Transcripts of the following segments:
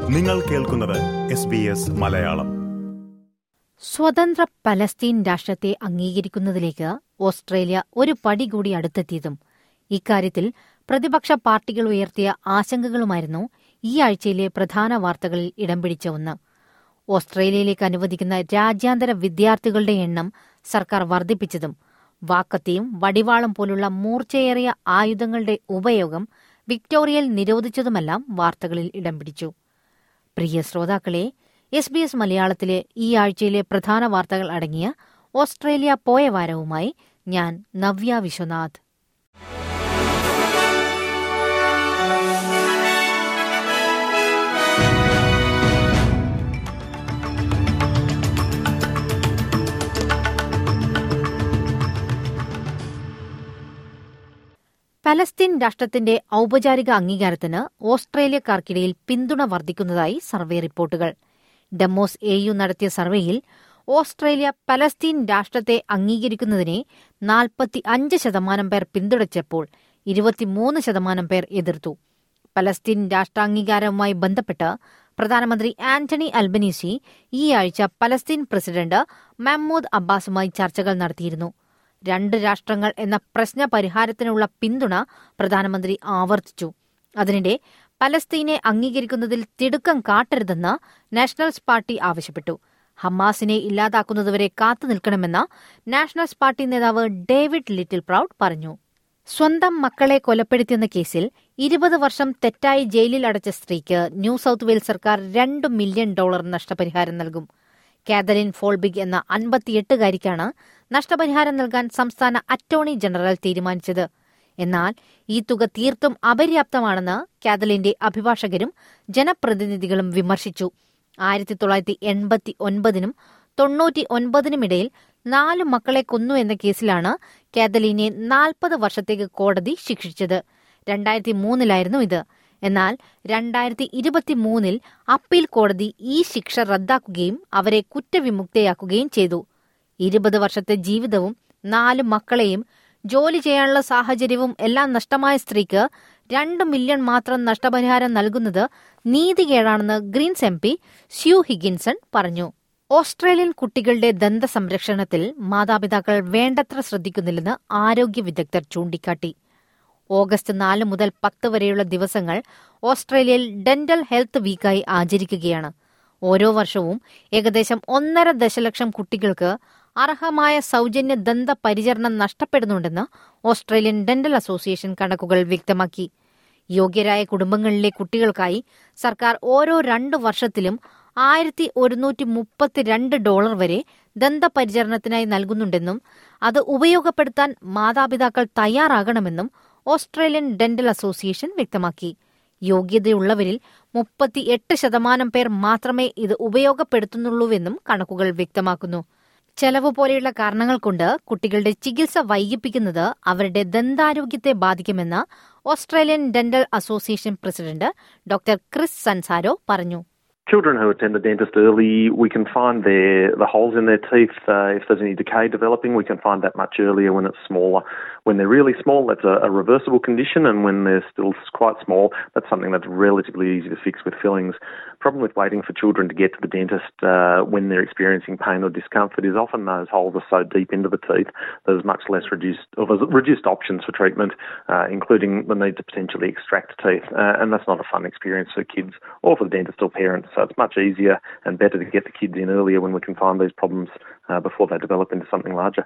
നിങ്ങൾ കേൾക്കുന്നത് S B S Malayalam സ്വതന്ത്ര പലസ്തീൻ രാഷ്ട്രത്തെ അംഗീകരിക്കുന്നതിലേക്ക് ഓസ്ട്രേലിയ ഒരു പടി കൂടി അടുത്തെത്തിയതും ഇക്കാര്യത്തിൽ പ്രതിപക്ഷ പാർട്ടികൾ ഉയർത്തിയ ആശങ്കകളുമായിരുന്നു ഈ ആഴ്ചയിലെ പ്രധാന വാർത്തകളിൽ ഇടം പിടിച്ച ഒന്ന് ഓസ്ട്രേലിയയിലേക്ക് അനുവദിക്കുന്ന രാജ്യാന്തര വിദ്യാർത്ഥികളുടെ എണ്ണം സർക്കാർ വർദ്ധിപ്പിച്ചതും വാക്കത്തിയും വടിവാളും പോലുള്ള മൂർച്ചയേറിയ ആയുധങ്ങളുടെ ഉപയോഗം വിക്ടോറിയയിൽ നിരോധിച്ചതുമെല്ലാം വാർത്തകളിൽ ഇടം പിടിച്ചു പ്രിയ ശ്രോതാക്കളെ എസ് ബി എസ് മലയാളത്തിലെ ഈ ആഴ്ചയിലെ പ്രധാന വാർത്തകൾ അടങ്ങിയ ഓസ്ട്രേലിയ പോയ വാരവുമായി ഞാൻ നവ്യ വിശ്വനാഥ് പലസ്തീൻ രാഷ്ട്രത്തിന്റെ ഔപചാരിക അംഗീകാരത്തിന് ഓസ്ട്രേലിയക്കാർക്കിടയിൽ പിന്തുണ വർദ്ധിക്കുന്നതായി സർവേ റിപ്പോർട്ടുകൾ ഡെമോസ് എ യു നടത്തിയ സർവേയിൽ ഓസ്ട്രേലിയ പലസ്തീൻ രാഷ്ട്രത്തെ അംഗീകരിക്കുന്നതിനെ നാൽപ്പത്തി അഞ്ച് ശതമാനം പേർ പിന്തുണച്ചപ്പോൾ ഇരുപത്തിമൂന്ന് ശതമാനം പേർ എതിർത്തു പലസ്തീൻ രാഷ്ട്രാംഗീകാരവുമായി ബന്ധപ്പെട്ട് പ്രധാനമന്ത്രി ആന്റണി അൽബനീസി ഈ ആഴ്ച പലസ്തീൻ പ്രസിഡന്റ് മഹ്മൂദ് അബ്ബാസുമായി ചർച്ചകൾ നടത്തിയിരുന്നു രണ്ട് രാഷ്ട്രങ്ങൾ എന്ന പ്രശ്ന പരിഹാരത്തിനുള്ള പിന്തുണ പ്രധാനമന്ത്രി ആവർത്തിച്ചു അതിനിടെ പലസ്തീനെ അംഗീകരിക്കുന്നതിൽ തിടുക്കം കാട്ടരുതെന്ന് നാഷണൽസ് പാർട്ടി ആവശ്യപ്പെട്ടു ഹമാസിനെ ഇല്ലാതാക്കുന്നതുവരെ കാത്തുനിൽക്കണമെന്ന് നാഷണൽസ് പാർട്ടി നേതാവ് ഡേവിഡ് ലിറ്റിൽ പ്രൌഡ് പറഞ്ഞു സ്വന്തം മക്കളെ കൊലപ്പെടുത്തിയെന്ന കേസിൽ ഇരുപത് വർഷം തെറ്റായി ജയിലിൽ അടച്ച സ്ത്രീക്ക് ന്യൂ സൌത്ത് വെയിൽസ് സർക്കാർ രണ്ട് മില്യൺ ഡോളർ നഷ്ടപരിഹാരം നൽകും കാതലിൻ ഫോൾബിഗ് എന്ന അൻപത്തിയെട്ടുകാരിക്കാണ് നഷ്ടപരിഹാരം നൽകാൻ സംസ്ഥാന അറ്റോർണി ജനറൽ തീരുമാനിച്ചത് എന്നാൽ ഈ തുക തീർത്തും അപര്യാപ്തമാണെന്ന് കാതലിന്റെ അഭിഭാഷകരും ജനപ്രതിനിധികളും വിമർശിച്ചു ആയിരത്തി തൊള്ളായിരത്തി എൺപത്തി ഒൻപതിനും തൊണ്ണൂറ്റി ഒൻപതിനുമിടയിൽ നാല് മക്കളെ കൊന്നു എന്ന കേസിലാണ് കാതലിനെ നാൽപ്പത് വർഷത്തേക്ക് കോടതി ശിക്ഷിച്ചത് രണ്ടായിരത്തി മൂന്നിലായിരുന്നു ഇത് എന്നാൽ രണ്ടായിരത്തി ഇരുപത്തിമൂന്നിൽ അപ്പീൽ കോടതി ഈ ശിക്ഷ റദ്ദാക്കുകയും അവരെ കുറ്റവിമുക്തയാക്കുകയും ചെയ്തു ഇരുപത് വർഷത്തെ ജീവിതവും നാല് മക്കളെയും ജോലി ചെയ്യാനുള്ള സാഹചര്യവും എല്ലാം നഷ്ടമായ സ്ത്രീക്ക് രണ്ട് മില്യൺ മാത്രം നഷ്ടപരിഹാരം നൽകുന്നത് നീതികേടാണെന്ന് Greens M P Sue Higginson പറഞ്ഞു ഓസ്ട്രേലിയൻ കുട്ടികളുടെ ദന്ത സംരക്ഷണത്തിൽ മാതാപിതാക്കൾ വേണ്ടത്ര ശ്രദ്ധിക്കുന്നില്ലെന്ന് ആരോഗ്യ വിദഗ്ധർ ചൂണ്ടിക്കാട്ടി ഓഗസ്റ്റ് നാല് മുതൽ പത്ത് വരെയുള്ള ദിവസങ്ങൾ ഓസ്ട്രേലിയയിൽ ഡെന്റൽ ഹെൽത്ത് വീക്കായി ആചരിക്കുകയാണ് ഓരോ വർഷവും ഏകദേശം ഒന്നര ദശലക്ഷം കുട്ടികൾക്ക് അർഹമായ സൗജന്യ ദന്ത പരിചരണം നഷ്ടപ്പെടുന്നുണ്ടെന്ന് ഓസ്ട്രേലിയൻ ഡെന്റൽ അസോസിയേഷൻ കണക്കുകൾ വ്യക്തമാക്കി യോഗ്യരായ കുടുംബങ്ങളിലെ കുട്ടികൾക്കായി സർക്കാർ ഓരോ രണ്ട് വർഷത്തിലും ആയിരത്തി ഒരുന്നൂറ്റി മുപ്പത്തിരണ്ട് ഡോളർ വരെ ദന്തപരിചരണത്തിനായി നൽകുന്നുണ്ടെന്നും അത് ഉപയോഗപ്പെടുത്താൻ മാതാപിതാക്കൾ തയ്യാറാകണമെന്നും ഓസ്ട്രേലിയൻ ഡെന്റൽ അസോസിയേഷൻ വ്യക്തമാക്കി യോഗ്യതയുള്ളവരിൽ മുപ്പത്തിയെട്ട് ശതമാനം പേർ മാത്രമേ ഇത് ഉപയോഗപ്പെടുത്തുന്നുള്ളൂവെന്നും കണക്കുകൾ വ്യക്തമാക്കുന്നു ചെലവ് പോലെയുള്ള കാരണങ്ങൾ കൊണ്ട് കുട്ടികളുടെ ചികിത്സ വൈകിപ്പിക്കുന്നത് അവരുടെ ദന്താരോഗ്യത്തെ ബാധിക്കുമെന്ന് Australian dental association president doctor Chris Sanzaro പറഞ്ഞു Children who attend the dentist early, we can find their, the holes in their teeth. Uh, if there's any decay developing, we can find that much earlier when it's smaller. When they're really small, that's a, a reversible condition, and when they're still quite small, that's something that's relatively easy to fix with fillings. Problem with waiting for children to get to the dentist uh, when they're experiencing pain or discomfort is often those holes are so deep into the teeth there's much less reduced or there's reduced options for treatment, uh, including the need to potentially extract teeth, uh, and that's not a fun experience for kids or for the dentist or parents. So it's much easier and better to get the kids in earlier when we can find these problems uh, before they develop into something larger.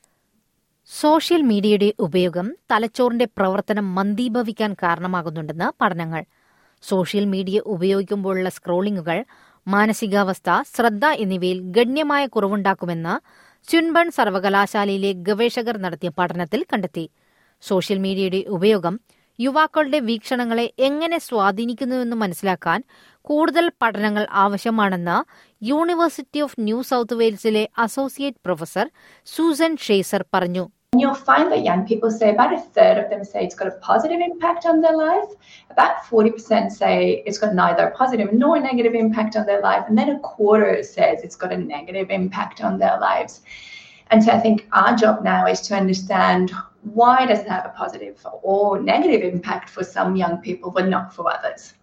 Social മീഡിയയുടെ ഉപയോഗം തലച്ചോറിന്റെ പ്രവർത്തനം മന്ദീഭവിക്കാൻ കാരണമാകുന്നുണ്ടെന്ന് പഠനങ്ങൾ social media ഉപയോഗിക്കുമ്പോഴുള്ള സ്ക്രോളിംഗുകൾ മാനസികാവസ്ഥ ശ്രദ്ധ എന്നിവയിൽ ഗണ്യമായ കുറവുണ്ടാക്കുമെന്ന് സ്യുൻബൺ സർവകലാശാലയിലെ ഗവേഷകർ നടത്തിയ പഠനത്തിൽ കണ്ടെത്തി സോഷ്യൽ മീഡിയയുടെ ഉപയോഗം യുവാക്കളുടെ വീക്ഷണങ്ങളെ എങ്ങനെ സ്വാധീനിക്കുന്നുവെന്ന് മനസ്സിലാക്കാൻ കൂടുതൽ പഠനങ്ങൾ ആവശ്യമാണെന്ന് യൂണിവേഴ്സിറ്റി ഓഫ് ന്യൂ സൌത്ത് വെയിൽസിലെ അസോസിയേറ്റ് പ്രൊഫസർ സൂസൻ ഷേസർ പറഞ്ഞു And you'll find that young people say about a third of them say it's got a positive impact on their life. About 40% say it's got neither a positive nor negative impact on their life. And then a quarter says it's got a negative impact on their lives. And so I think our job now is to understand why does it have a positive or negative impact for some young people but not for others.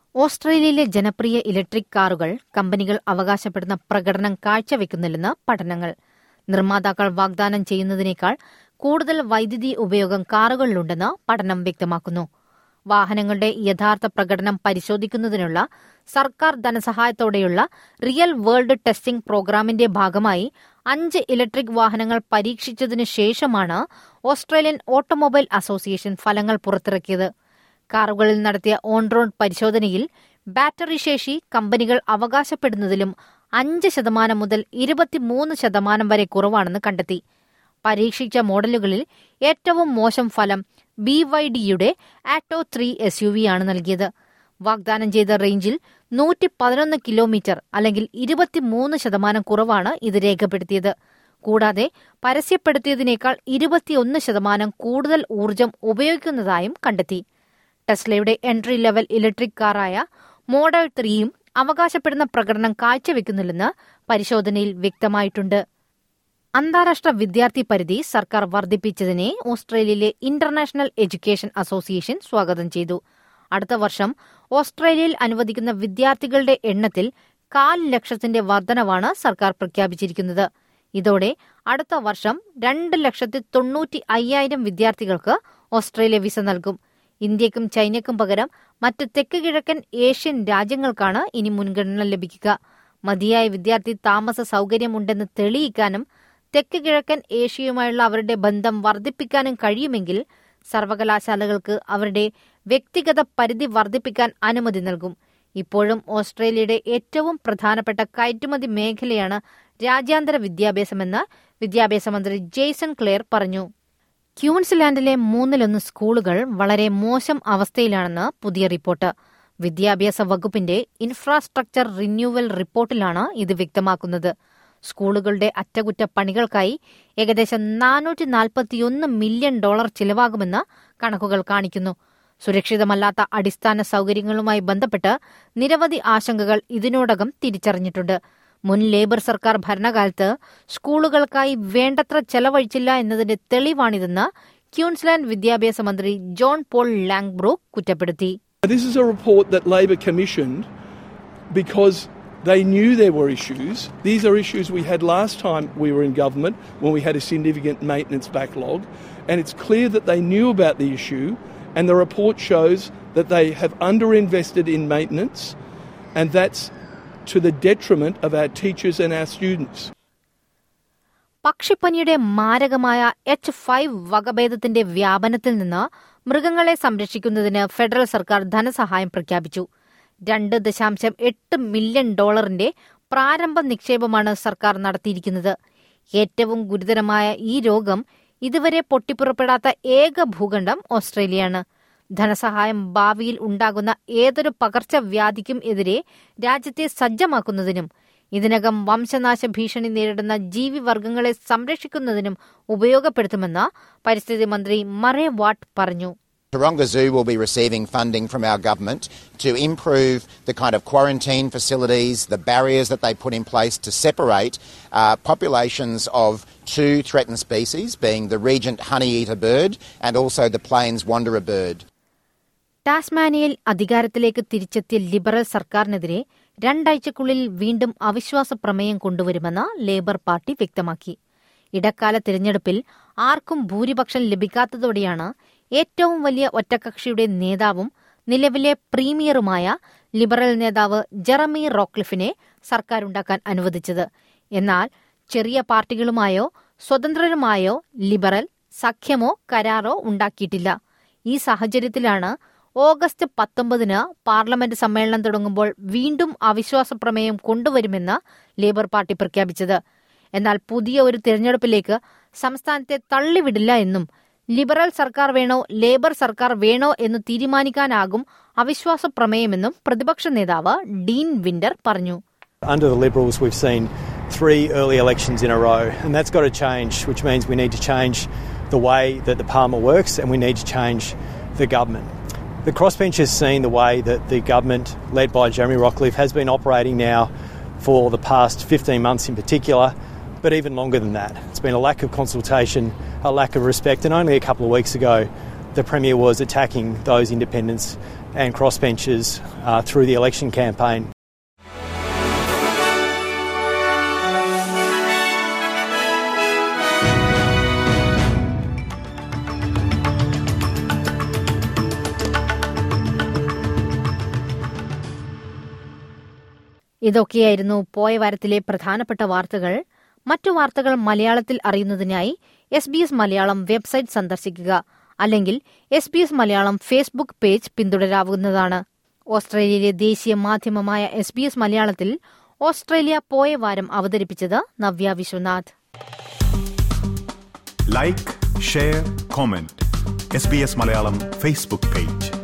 ഓസ്ട്രേലിയയിലെ ജനപ്രിയ electric കാറുകൾ കമ്പനികൾ അവകാശപ്പെടുന്ന പ്രകടനം കാഴ്ചവെക്കുന്നില്ലെന്ന് പഠനങ്ങൾ നിർമ്മാതാക്കൾ വാഗ്ദാനം ചെയ്യുന്നതിനേക്കാൾ കൂടുതൽ വൈദ്യുതി ഉപയോഗം കാറുകളിലുണ്ടെന്ന് പഠനം വ്യക്തമാക്കുന്നു വാഹനങ്ങളുടെ യഥാർത്ഥ പ്രകടനം പരിശോധിക്കുന്നതിനുള്ള സർക്കാർ ധനസഹായത്തോടെയുള്ള റിയൽ വേൾഡ് ടെസ്റ്റിംഗ് പ്രോഗ്രാമിന്റെ ഭാഗമായി അഞ്ച് ഇലക്ട്രിക് വാഹനങ്ങൾ പരീക്ഷിച്ചതിനു ശേഷമാണ് ഓസ്ട്രേലിയൻ ഓട്ടോമൊബൈൽ അസോസിയേഷൻ ഫലങ്ങൾ പുറത്തിറക്കിയത് കാറുകളിൽ നടത്തിയ ഓൺ റോഡ് പരിശോധനയിൽ ബാറ്ററി ശേഷി കമ്പനികൾ അവകാശപ്പെടുന്നതിലും അഞ്ച് ശതമാനം മുതൽ ഇരുപത്തിമൂന്ന് ശതമാനം വരെ കുറവാണെന്ന് കണ്ടെത്തി പരീക്ഷിച്ച മോഡലുകളിൽ ഏറ്റവും മോശം ഫലം ബി വൈ ഡിയുടെ Atto three S U V ആണ് നൽകിയത് വാഗ്ദാനം ചെയ്ത റേഞ്ചിൽ നൂറ്റി പതിനൊന്ന് കിലോമീറ്റർ അല്ലെങ്കിൽ ഇരുപത്തിമൂന്ന് ശതമാനം കുറവാണ് ഇത് രേഖപ്പെടുത്തിയത് കൂടാതെ പരസ്യപ്പെടുത്തിയതിനേക്കാൾ ഇരുപത്തിയൊന്ന് ശതമാനം കൂടുതൽ ഊർജം ഉപയോഗിക്കുന്നതായും കണ്ടെത്തി ടെസ്ലയുടെ എൻട്രി ലെവൽ ഇലക്ട്രിക് കാറായ മോഡൽ ത്രീയും അവകാശപ്പെടുന്ന പ്രകടനം കാഴ്ചവെക്കുന്നില്ലെന്ന് പരിശോധനയിൽ വ്യക്തമായിട്ടുണ്ട് അന്താരാഷ്ട്ര വിദ്യാർത്ഥി പരിധി സർക്കാർ വർദ്ധിപ്പിച്ചതിനെ ഓസ്ട്രേലിയയിലെ ഇന്റർനാഷണൽ എഡ്യൂക്കേഷൻ അസോസിയേഷൻ സ്വാഗതം ചെയ്തു അടുത്ത വർഷം ഓസ്ട്രേലിയയിൽ അനുവദിക്കുന്ന വിദ്യാർത്ഥികളുടെ എണ്ണത്തിൽ കാൽ ലക്ഷത്തിന്റെ വർധനവാണ് സർക്കാർ പ്രഖ്യാപിച്ചിരിക്കുന്നത് ഇതോടെ അടുത്ത വർഷം രണ്ട് ലക്ഷത്തി തൊണ്ണൂറ്റി അയ്യായിരം വിദ്യാർത്ഥികൾക്ക് ഓസ്ട്രേലിയ വിസ നൽകും ഇന്ത്യക്കും ചൈനയ്ക്കും പകരം മറ്റ് തെക്ക് കിഴക്കൻ ഏഷ്യൻ രാജ്യങ്ങൾക്കാണ് ഇനി മുൻഗണന ലഭിക്കുക മതിയായ വിദ്യാർത്ഥി താമസ സൗകര്യമുണ്ടെന്ന് തെളിയിക്കാനും തെക്ക് കിഴക്കൻ ഏഷ്യയുമായുള്ള അവരുടെ ബന്ധം വർദ്ധിപ്പിക്കാനും കഴിയുമെങ്കിൽ സർവകലാശാലകൾക്ക് അവരുടെ വ്യക്തിഗത പരിധി വർദ്ധിപ്പിക്കാൻ അനുമതി നൽകും ഇപ്പോഴും ഓസ്ട്രേലിയയുടെ ഏറ്റവും പ്രധാനപ്പെട്ട കയറ്റുമതി മേഖലയാണ് രാജ്യാന്തര വിദ്യാഭ്യാസമെന്ന് വിദ്യാഭ്യാസ മന്ത്രി ജെയ്സൺ ക്ലെയർ പറഞ്ഞു ക്യൂൻസ്ലാൻഡിലെ മൂന്നിലൊന്ന് സ്കൂളുകൾ വളരെ മോശം അവസ്ഥയിലാണെന്ന് പുതിയ റിപ്പോർട്ട് വിദ്യാഭ്യാസ വകുപ്പിന്റെ ഇൻഫ്രാസ്ട്രക്ചർ റിന്യൂവൽ റിപ്പോർട്ടിലാണ് ഇത് വ്യക്തമാക്കുന്നത് സ്കൂളുകളുടെ അറ്റകുറ്റപ്പണികൾക്കായി ഏകദേശം നാനൂറ്റി നാൽപ്പത്തിയൊന്ന് മില്യൺ ഡോളർ ചിലവാകുമെന്ന് കണക്കുകൾ കാണിക്കുന്നു സുരക്ഷിതമല്ലാത്ത അടിസ്ഥാന സൗകര്യങ്ങളുമായി ബന്ധപ്പെട്ട് നിരവധി ആശങ്കകൾ ഇതിനോടകം തിരിച്ചറിഞ്ഞിട്ടുണ്ട് മുൻ ലേബർ സർക്കാർ ഭരണകാലത്ത് സ്കൂളുകൾക്കായി വേണ്ടത്ര ചെലവഴിച്ചില്ല എന്നതിന്റെ തെളിവാണിതെന്ന് ക്യൂൻസ്ലാൻഡ് വിദ്യാഭ്യാസ മന്ത്രി ജോൺ പോൾ ലാംഗ്ബ്രൂക്ക് കുറ്റപ്പെടുത്തി This is a report that Labor commissioned because they knew there were issues. These are issues we had last time we were in government when we had a significant maintenance backlog. And it's clear that they knew about the issue, and the report shows that they have underinvested in maintenance, and that's to the detriment of our teachers and our students. പക്ഷിപ്പനിയുടെ മാരകമായ H five വകഭേദത്തിന്റെ വ്യാപനത്തിൽ നിന്ന് മൃഗങ്ങളെ സംരക്ഷിക്കുന്നതിന് federal സർക്കാർ ധനസഹായം പ്രഖ്യാപിച്ചു രണ്ട് ദശാംശം എട്ട് മില്യൺ ഡോളറിന്റെ പ്രാരംഭ നിക്ഷേപമാണ് സർക്കാർ നടത്തിയിരിക്കുന്നത് ഏറ്റവും ഗുരുതരമായ ഈ രോഗം ഇതുവരെ പൊട്ടിപ്പുറപ്പെടാത്ത ഏക ഭൂഖണ്ഡം ഓസ്ട്രേലിയയാണ് ധനസഹായം ഭാവിയിൽ ഉണ്ടാകുന്ന ഏതൊരു പകർച്ചവ്യാധിക്കും എതിരെ രാജ്യത്തെ സജ്ജമാക്കുന്നതിനും ഇതിനകം വംശനാശ ഭീഷണി നേരിടുന്ന ജീവിവർഗങ്ങളെ സംരക്ഷിക്കുന്നതിനും ഉപയോഗപ്പെടുത്തുമെന്ന് പരിസ്ഥിതി മന്ത്രി മറേ വാട്ട് പറഞ്ഞു Taronga Zoo will be receiving funding from our government to improve the kind of quarantine facilities, the barriers that they put in place to separate uh, populations of two threatened species, being the regent honeyeater bird and also the plains wanderer bird. ടാസ്മാനിയയിൽ അധികാരത്തിലേക്ക് തിരിച്ചെത്തിയ liberal സർക്കാരിനെതിരെ രണ്ടാഴ്ചക്കുള്ളിൽ വീണ്ടും അവിശ്വാസ പ്രമേയം കൊണ്ടുവരുമെന്ന് labour party വ്യക്തമാക്കി ഇടക്കാല തിരഞ്ഞെടുപ്പിൽ ആർക്കും ഭൂരിപക്ഷം ലഭിക്കാത്തതോടെയാണ് ഏറ്റവും വലിയ ഒറ്റകക്ഷിയുടെ നേതാവും നിലവിലെ പ്രീമിയറുമായ ലിബറൽ നേതാവ് ജെറമി റോക്ലിഫിനെ സർക്കാരുണ്ടാക്കാൻ അനുവദിച്ചത് എന്നാൽ ചെറിയ പാർട്ടികളുമായോ സ്വതന്ത്രരുമായോ ലിബറൽ സഖ്യമോ കരാറോ ഉണ്ടാക്കിയിട്ടില്ല ഈ സാഹചര്യത്തിലാണ് ഓഗസ്റ്റ് പത്തൊമ്പതിന് പാർലമെന്റ് സമ്മേളനം തുടങ്ങുമ്പോൾ വീണ്ടും അവിശ്വാസ പ്രമേയം കൊണ്ടുവരുമെന്ന് ലേബർ പാർട്ടി പ്രഖ്യാപിച്ചത് എന്നാൽ പുതിയ ഒരു തിരഞ്ഞെടുപ്പിലേക്ക് സംസ്ഥാനത്തെ തള്ളിവിടില്ല എന്നും ലിബറൽ സർക്കാർ വേണോ ലേബർ സർക്കാർ വേണോ എന്ന് തീരുമാനിക്കാനാകും അവിശ്വാസ പ്രമേയമെന്നും പ്രതിപക്ഷ നേതാവ് ഡീൻ വിന്റർ പറഞ്ഞു Under the Liberals, we've seen three early elections in a row, and that's got to change, which means we need to change the way that the Parliament works and we need to change the government. The crossbench has seen the way that the government, led by Jeremy Rockcliffe, has been operating now for the past 15 months in particular, but even longer than that. It's been a lack of consultation, a lack of respect, and only a couple of weeks ago the Premier was attacking those independents and crossbenchers uh, through the election campaign. ഇതൊക്കെയായിരുന്നു പോയ വാരത്തിലെ പ്രധാനപ്പെട്ട വാർത്തകൾ മറ്റു വാർത്തകൾ മലയാളത്തിൽ അറിയുന്നതിനായി S B S Malayalam website സന്ദർശിക്കുക അല്ലെങ്കിൽ S B S Malayalam Facebook page പിന്തുടരാവുന്നതാണ് ഓസ്ട്രേലിയയിലെ ദേശീയ മാധ്യമമായ എസ് ബി എസ് മലയാളത്തിൽ ഓസ്ട്രേലിയ പോയ വാരം അവതരിപ്പിച്ചത് Navya Viswanath like share comment S B S Malayalam Facebook page